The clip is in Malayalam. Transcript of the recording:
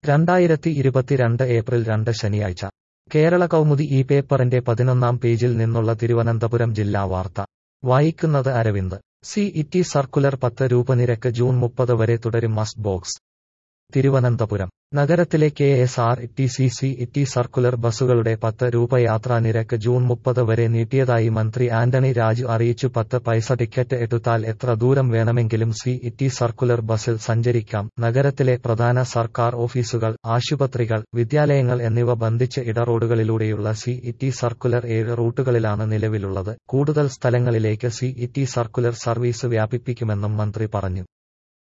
രണ്ടായിരത്തി ഇരുപത്തിരണ്ട് ഏപ്രിൽ രണ്ട് ശനിയാഴ്ച കേരള കൗമുദി ഈ പേപ്പറിന്റെ പതിനൊന്നാം പേജിൽ നിന്നുള്ള തിരുവനന്തപുരം ജില്ലാ വാർത്ത വായിക്കുന്നത് അരവിന്ദ് സി ഇറ്റി സർക്കുലർ പത്ത് രൂപ നിരക്ക് ജൂൺ മുപ്പത് വരെ തുടരും മസ്റ്റ് ബോക്സ് തിരുവനന്തപുരം നഗരത്തിലെ K S R T C city circular ബസ്സുകളുടെ പത്ത് രൂപ യാത്രാ നിരക്ക് ജൂൺ മുപ്പത് വരെ നീട്ടിയതായി മന്ത്രി ആന്റണി രാജു അറിയിച്ചു പത്ത് പൈസ ടിക്കറ്റ് എടുത്താൽ എത്ര ദൂരം വേണമെങ്കിലും സി ഇറ്റി സർക്കുലർ ബസ്സിൽ സഞ്ചരിക്കാം നഗരത്തിലെ പ്രധാന സർക്കാർ ഓഫീസുകൾ ആശുപത്രികൾ വിദ്യാലയങ്ങൾ എന്നിവ ബന്ധിച്ച് ഇടറോഡുകളിലൂടെയുള്ള സി ഇറ്റി സർക്കുലർ ഏഴ് റൂട്ടുകളിലാണ് നിലവിലുള്ളത് കൂടുതൽ സ്ഥലങ്ങളിലേക്ക് സി ഇറ്റി സർക്കുലർ സർവീസ് വ്യാപിപ്പിക്കുമെന്നും മന്ത്രി പറഞ്ഞു